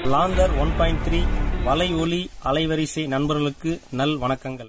லாந்தர் one point three வலை ஒலி அலைவரிசை நண்பர்களுக்கு நல் வணக்கங்கள்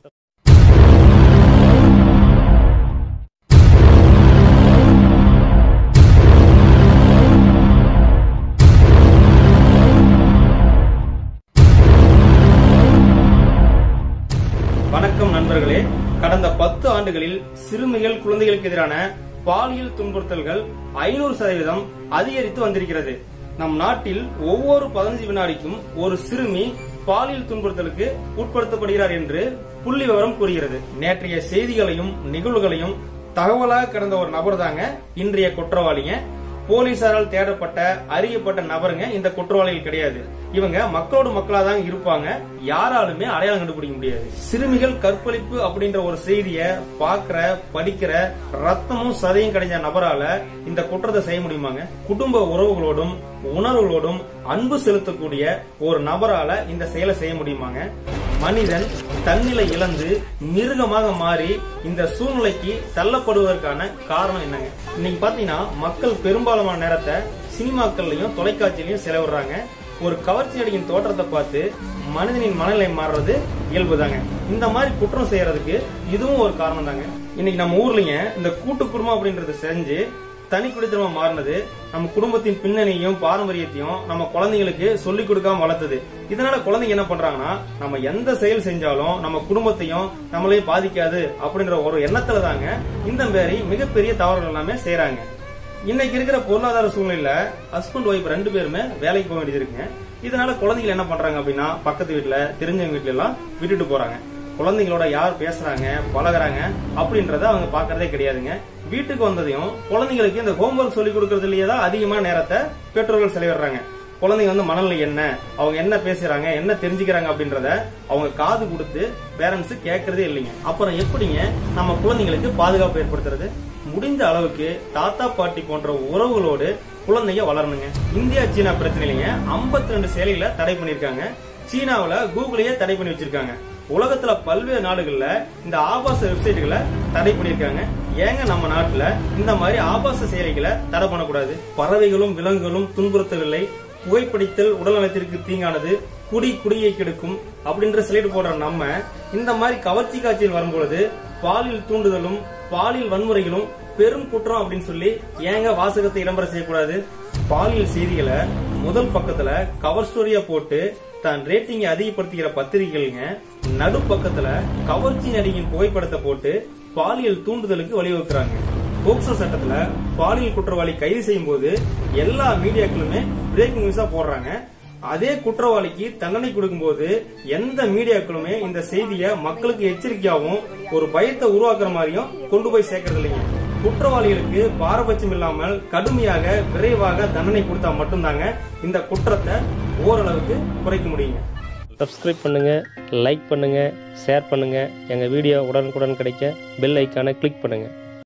வணக்கம் நண்பர்களே கடந்த பத்து ஆண்டுகளில் சிறுமிகள் குழந்தைகளுக்கு எதிரான பாலியல் துன்புறுத்தல்கள் ஐநூறு சதவீதம் அதிகரித்து வந்திருக்கிறது நம் நாட்டில் ஒவ்வொரு பதினஞ்சு வினாடிக்கும் ஒரு சிறுமி பாலியல் துன்புறுத்தலுக்கு உட்படுத்தப்படுகிறார் என்று புள்ளி விவரம் கூறுகிறது நேற்றைய செய்திகளையும் நிகழ்வுகளையும் தகவலாக கிடந்த ஒரு நபர் தாங்க இன்றைய குற்றவாளிங்க போலீசாரால் தேடப்பட்ட அறியப்பட்ட நபருங்க இந்த குற்றவாளிகள் கிடையாது இவங்க மக்களோடு மக்களா தான் இருப்பாங்க யாராலுமே அடையாளம் கண்டுபிடிக்க முடியாது சிறுமிகள் கற்பழிப்பு அப்படின்ற ஒரு செய்திய பாக்குற படிக்கிற ரத்தமும் சதையும் கிடைச்ச நபரால இந்த குற்றத்தை செய்ய முடியுமாங்க குடும்ப உறவுகளோடும் உணர்வுகளோடும் அன்பு செலுத்தக்கூடிய ஒரு நபரால இந்த செயலை செய்ய முடியுமாங்க மனிதன் தன்னிலை இழந்து மிருகமாக மாறி இந்த சூழ்நிலைக்கு தள்ளப்படுவதற்கான காரணம் என்னங்க இன்னைக்கு பாத்தீங்கன்னா மக்கள் பெரும்பாலான நேரத்தை சினிமாக்கள்லயும் தொலைக்காட்சியிலையும் செலவிடுறாங்க ஒரு கவர்ச்சி நடிகையின் தோற்றத்தை பார்த்து மனிதனின் மனநிலை மாறுறது இயல்புதாங்க இந்த மாதிரி குற்றம் செய்யறதுக்கு இதுவும் ஒரு காரணம் தாங்க இன்னைக்கு நம்ம ஊர்லங்க இந்த கூட்டு குடும்பம் அப்படின்றது செஞ்சு தனி குடித்தனமா மாறினது நம்ம குடும்பத்தின் பின்னணியும் பாரம்பரியத்தையும் நம்ம குழந்தைங்களுக்கு சொல்லி கொடுக்காம வளர்த்தது இதனால குழந்தைங்க என்ன பண்றாங்கன்னா நம்ம எந்த செயல் செஞ்சாலும் நம்ம குடும்பத்தையும் நம்மளையும் பாதிக்காது அப்படின்ற ஒரு எண்ணத்துல தாங்க இந்த மாதிரி மிகப்பெரிய தவறுகள் எல்லாமே செய்யறாங்க இன்னைக்கு இருக்கிற பொருளாதார சூழ்நிலையில ஹஸ்பண்ட் ஒய்ஃப் ரெண்டு பேருமே வேலைக்கு போக வேண்டியது இருக்குங்க இதனால குழந்தைகள் என்ன பண்றாங்க அப்படின்னா பக்கத்து வீட்டுல தெரிஞ்சவங்க வீட்டுல எல்லாம் விட்டுட்டு போறாங்க குழந்தைங்களோட யார் பேசுறாங்க பழகுறாங்க அப்படின்றத அவங்க பாக்குறதே கிடையாதுங்க வீட்டுக்கு வந்ததையும் குழந்தைங்களுக்கு இந்த ஹோம்ஒர்க் சொல்லி கொடுக்கறதுலயே தான் அதிகமான நேரத்தை பெற்றோர்கள் செலவிடுறாங்க குழந்தைங்க வந்து மனநிலை என்ன அவங்க என்ன பேசுறாங்க என்ன தெரிஞ்சுக்கிறாங்க அப்படின்றத அவங்க காது கொடுத்து பேரண்ட்ஸ் கேட்கறதே இல்லைங்க அப்புறம் எப்படிங்க நம்ம குழந்தைங்களுக்கு பாதுகாப்பு ஏற்படுத்துறது முடிந்த அளவுக்கு தாத்தா பாட்டி போன்ற உறவுகளோடு குழந்தைங்க வளரணுங்க இந்தியா சீனா பிரச்சனையிலங்க 52 ரெண்டு செயலிகளை தடை பண்ணிருக்காங்க சீனாவுல கூகுளையே தடை பண்ணி வச்சிருக்காங்க உலகத்துல பல்வேறு நாடுகள்ல இந்த ஆபாச வெப்சைட்டுகளை தடை பண்ணிருக்காங்க ஏங்க நம்ம நாட்டுல இந்த மாதிரி ஆபாச செயலிகளை தடை பண்ணக்கூடாது பறவைகளும் விலங்குகளும் துன்புறுத்தவில்லை புகைப்பிடித்தல் உடல் நலத்திற்கு தீங்கானது குடி குடியை கெடுக்கும் அப்படின்ற ஸ்லைடு போடுற நம்ம இந்த மாதிரி கவர்ச்சி காட்சியில் வரும்பொழுது பாலியல் தூண்டுதலும் பாலியல் வன்முறைகளும் பெரும் குற்றம் அப்படின்னு சொல்லி ஏங்க வாசகத்தை இடம்பெற செய்யக்கூடாது பாலியல் செய்திகளை முதல் பக்கத்துல கவர் ஸ்டோரியா போட்டு தான் ரேட்டிங்கை அதிகப்படுத்துகிற பத்திரிகைகள்ங்க நடு பக்கத்துல கவர்ச்சி நடிகையின் புகைப்படத்தை போட்டு பாலியல் தூண்டுதலுக்கு வழிவகுக்கிறாங்க போக்சோ சட்டத்துல பாலியல் குற்றவாளி கைது செய்யும் போது எல்லா மீடியாக்களுமே பிரேக்கிங் நியூஸா போடுறாங்க அதே குற்றவாளிக்கு தண்டனை கொடுக்கும்போது எந்த மீடியாக்களுமே இந்த செய்தியை மக்களுக்கு எச்சரிக்கையாகவும் ஒரு பயத்தை உருவாக்குற மாதிரியும் கொண்டு போய் சேர்க்கறது இல்லைங்க குற்றவாளிகளுக்கு பாரபட்சம் இல்லாமல் கடுமையாக விரைவாக தண்டனை கொடுத்தா மட்டும்தாங்க இந்த குற்றத்தை ஓரளவுக்கு குறைக்க முடியுங்க சப்ஸ்கிரைப் பண்ணுங்க லைக் பண்ணுங்க ஷேர் பண்ணுங்க எங்க வீடியோ உடனுக்குடன் கிடைக்க பெல் ஐக்கானை கிளிக் பண்ணுங்க